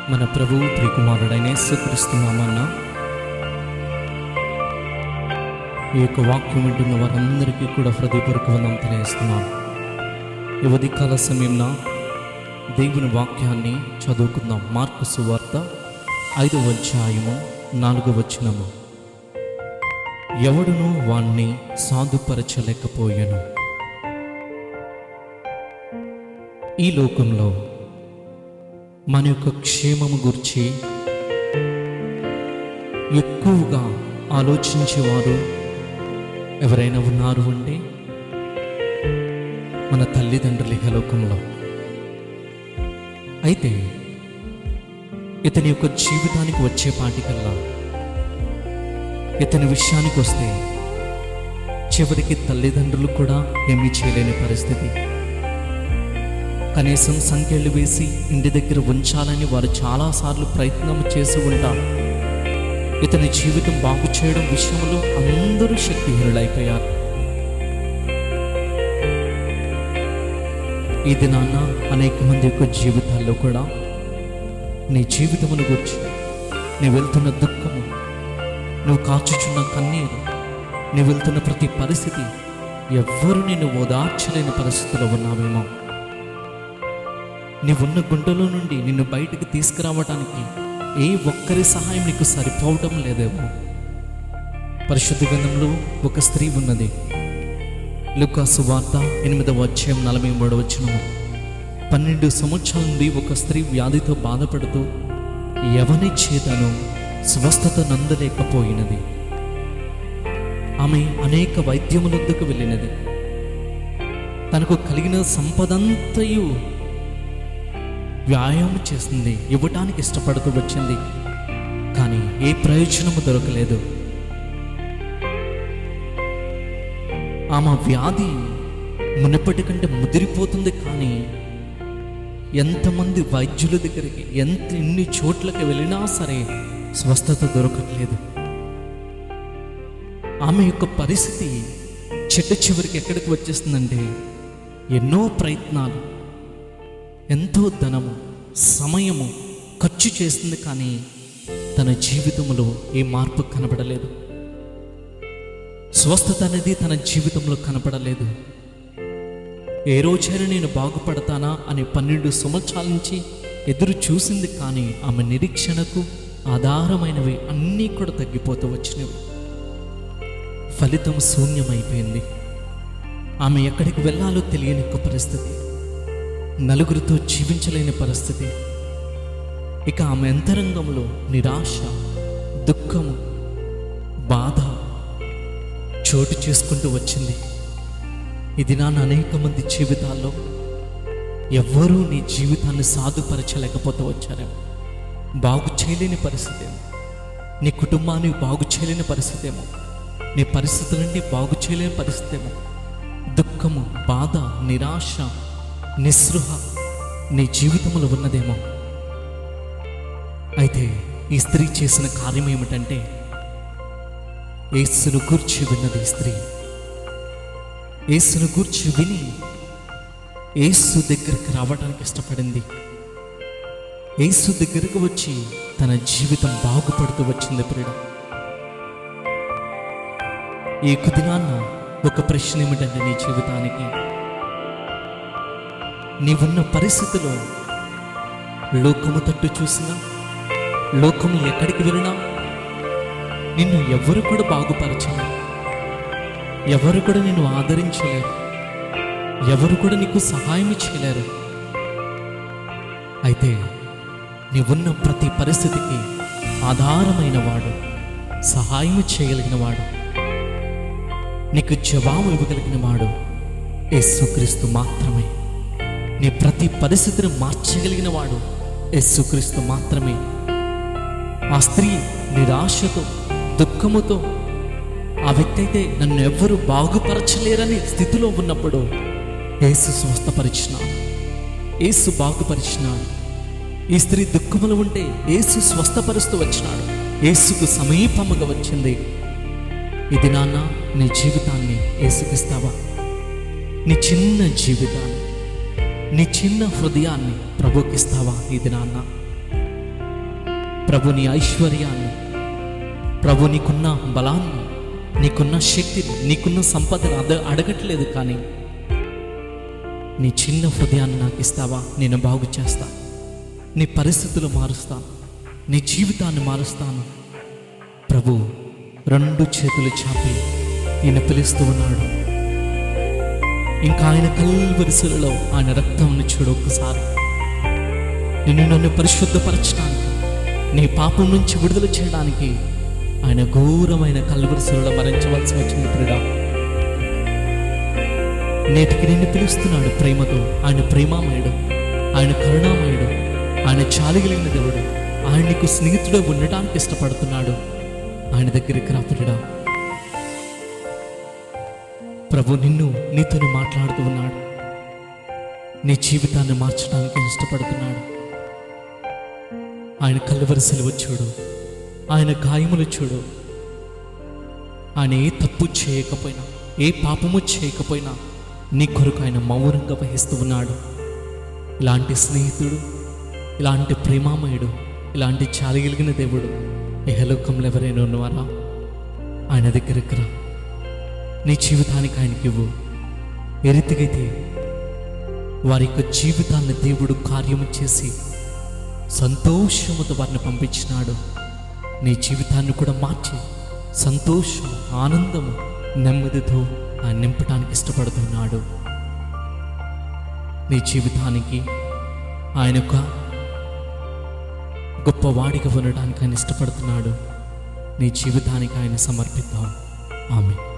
మన ప్రభువు ప్రియకుమారుడైన యేసుక్రీస్తు నామన్న ఈ యొక్క వాక్యం వింటున్న వారందరికీ కూడా హృదయపూర్వక వందం తెలియజేస్తున్నాను ఈ ఉదయకాల సమయంలో దేవుని వాక్యాన్ని చదువుకుందాం మార్కు సువార్త ఐదవ అధ్యాయము నాలుగవ వచనము ఎవడును వాణ్ణి సాధుపరచలేకపోయాను ఈ లోకంలో మన యొక్క క్షేమము గురించి ఎక్కువగా ఆలోచించేవారు ఎవరైనా ఉన్నారు అంటే మన తల్లిదండ్రులు ఇహలోకంలో అయితే ఇతని యొక్క జీవితానికి వచ్చే పాటికల్లా ఇతని విషయానికి వస్తే చివరికి తల్లిదండ్రులు కూడా ఏమీ చేయలేని పరిస్థితి కనీసం సంఖ్యలు వేసి ఇంటి దగ్గర ఉంచాలని వారు చాలాసార్లు ప్రయత్నం చేసి ఉంటారు ఇతని జీవితం బాగు చేయడం విషయంలో అందరూ శక్తిహీనులైపోయారు ఈ దినాన అనేక మంది యొక్క జీవితాల్లో కూడా నీ జీవితమును గురించి నీ వెళ్తున్న దుఃఖము నువ్వు కాచుచున్న కన్నీరు నీ వెళ్తున్న ప్రతి పరిస్థితి ఎవ్వరు నిన్ను ఓదార్చలేని పరిస్థితిలో ఉన్నావేమో నీవున్న గుండెలో నుండి నిన్ను బయటికి తీసుకురావడానికి ఏ ఒక్కరి సహాయం నీకు సరిపోవటం లేదేమో పరిశుద్ధ గ్రంథంలో ఒక స్త్రీ ఉన్నది లుకాసు వార్త ఎనిమిదవ అధ్యాయం నలభై మూడవ వచ్చిన పన్నెండు సంవత్సరాల నుండి ఒక స్త్రీ వ్యాధితో బాధపడుతూ ఎవని చేతను స్వస్థత నందలేకపోయినది ఆమె అనేక వైద్యములొద్దకు వెళ్ళినది తనకు కలిగిన సంపదంతయు వ్యాయామం చేస్తుంది ఇవ్వటానికి ఇష్టపడుతూ వచ్చింది కానీ ఏ ప్రయోజనము దొరకలేదు ఆమె వ్యాధి మునపటి కంటే ముదిరిపోతుంది కానీ ఎంతమంది వైద్యుల దగ్గరికి ఎంత ఎన్ని చోట్లకి వెళ్ళినా సరే స్వస్థత దొరకట్లేదు ఆమె యొక్క పరిస్థితి చెట్ట చివరికి ఎక్కడికి వచ్చేస్తుందంటే ఎన్నో ప్రయత్నాలు ఎంతో ధనము సమయము ఖర్చు చేస్తుంది కానీ తన జీవితంలో ఏ మార్పు కనబడలేదు స్వస్థత అనేది తన జీవితంలో కనపడలేదు ఏ రోజైనా నేను బాగుపడతానా అనే పన్నెండు సంవత్సరాల నుంచి ఎదురు చూసింది కానీ ఆమె నిరీక్షణకు ఆధారమైనవి అన్నీ కూడా తగ్గిపోతూ వచ్చినవి ఫలితం శూన్యమైపోయింది ఆమె ఎక్కడికి వెళ్ళాలో తెలియని ఒక పరిస్థితి నలుగురితో జీవించలేని పరిస్థితి ఇక ఆమె అంతరంగంలో నిరాశ దుఃఖము బాధ చోటు చేసుకుంటూ వచ్చింది ఇది నా అనేక మంది జీవితాల్లో ఎవ్వరూ నీ జీవితాన్ని సాధుపరచలేకపోతూ వచ్చారేమో బాగు చేయలేని పరిస్థితి ఏమో నీ కుటుంబాన్ని బాగు చేయలేని పరిస్థితి ఏమో నీ పరిస్థితులన్నీ బాగు చేయలేని పరిస్థితి ఏమో దుఃఖము బాధ నిరాశ నిస్పృహ నీ జీవితంలో ఉన్నదేమో అయితే ఈ స్త్రీ చేసిన కార్యం ఏమిటంటే ఏసును గూర్చి విన్నది ఈ స్త్రీ ఏసును గూర్చి విని ఏసు దగ్గరికి రావడానికి ఇష్టపడింది ఏసు దగ్గరకు వచ్చి తన జీవితం బాగుపడుతూ వచ్చింది ప్రియుడు ఈ కుదినాన్న ఒక ప్రశ్న ఏమిటంటే నీ జీవితానికి నీవున్న పరిస్థితిలో లోకము తట్టు చూసినా లోకము ఎక్కడికి వెళ్ళినా నిన్ను ఎవరు కూడా బాగుపరచలేరు ఎవరు కూడా నిన్ను ఆదరించలేరు ఎవరు కూడా నీకు సహాయం చేయలేరు అయితే నీవున్న ప్రతి పరిస్థితికి ఆధారమైన వాడు సహాయం చేయగలిగిన వాడు నీకు జవాబు ఇవ్వగలిగిన వాడు యేసుక్రీస్తు మాత్రమే నీ ప్రతి పరిస్థితిని మార్చగలిగిన వాడు యేసుక్రీస్తు మాత్రమే ఆ స్త్రీ నిరాశతో దుఃఖముతో ఆ వ్యక్తి అయితే నన్ను ఎవ్వరూ బాగుపరచలేరని స్థితిలో ఉన్నప్పుడు యేసు స్వస్థపరిచినాడు యేసు బాగుపరిచినాడు ఈ స్త్రీ దుఃఖములు ఉంటే యేసు స్వస్థపరుస్తూ వచ్చినాడు యేసుకు సమీపముగా వచ్చింది ఇది నాన్న నీ జీవితాన్ని యేసుకిస్తావా నీ చిన్న జీవితాన్ని నీ చిన్న హృదయాన్ని ప్రభుకిస్తావా ఇది నాన్న ప్రభు నీ ఐశ్వర్యాన్ని ప్రభు నీకున్న బలాన్ని నీకున్న శక్తిని నీకున్న సంపదను అద అడగట్లేదు కానీ నీ చిన్న హృదయాన్ని నాకు ఇస్తావా నేను బాగు చేస్తా నీ పరిస్థితులు మారుస్తాను నీ జీవితాన్ని మారుస్తాను ప్రభు రెండు చేతులు చాపి ఈయన పిలుస్తూ ఉన్నాడు ఇంకా ఆయన కల్వరిసలలో ఆయన రక్తంను చూడు ఒక్కసారి నిన్ను నన్ను పరిశుద్ధపరచడానికి నీ పాపం నుంచి విడుదల చేయడానికి ఆయన ఘోరమైన కల్వరిసలలో మరించవలసి వచ్చింది ప్రిడా నేటికి నిన్ను పిలుస్తున్నాడు ప్రేమతో ఆయన ప్రేమామయుడు ఆయన కరుణామయుడు ఆయన చాలిగలిగిన దేవుడు ఆయన నీకు స్నేహితుడు ఉండటానికి ఇష్టపడుతున్నాడు ఆయన దగ్గరికి రాపుడా ప్రభు నిన్ను నీతోనే మాట్లాడుతూ ఉన్నాడు నీ జీవితాన్ని మార్చడానికి ఇష్టపడుతున్నాడు ఆయన కలువరి సెలవు చూడు ఆయన గాయములు చూడు ఆయన ఏ తప్పు చేయకపోయినా ఏ పాపము చేయకపోయినా నీ కొరకు ఆయన మౌనంగా వహిస్తూ ఉన్నాడు ఇలాంటి స్నేహితుడు ఇలాంటి ప్రేమామయుడు ఇలాంటి చాలిగలిగిన దేవుడు ఇహలోకంలో ఎవరైనా ఉన్నవారా ఆయన దగ్గరికి రా నీ జీవితానికి ఆయనకి ఇవ్వు ఏ రీతికైతే వారి యొక్క జీవితాన్ని దేవుడు కార్యము చేసి సంతోషముతో వారిని పంపించినాడు నీ జీవితాన్ని కూడా మార్చి సంతోషం ఆనందము నెమ్మదితో ఆయన నింపడానికి ఇష్టపడుతున్నాడు నీ జీవితానికి ఆయన యొక్క గొప్పవాడిగా ఉండడానికి ఆయన ఇష్టపడుతున్నాడు నీ జీవితానికి ఆయన సమర్పిద్దాం ఆమె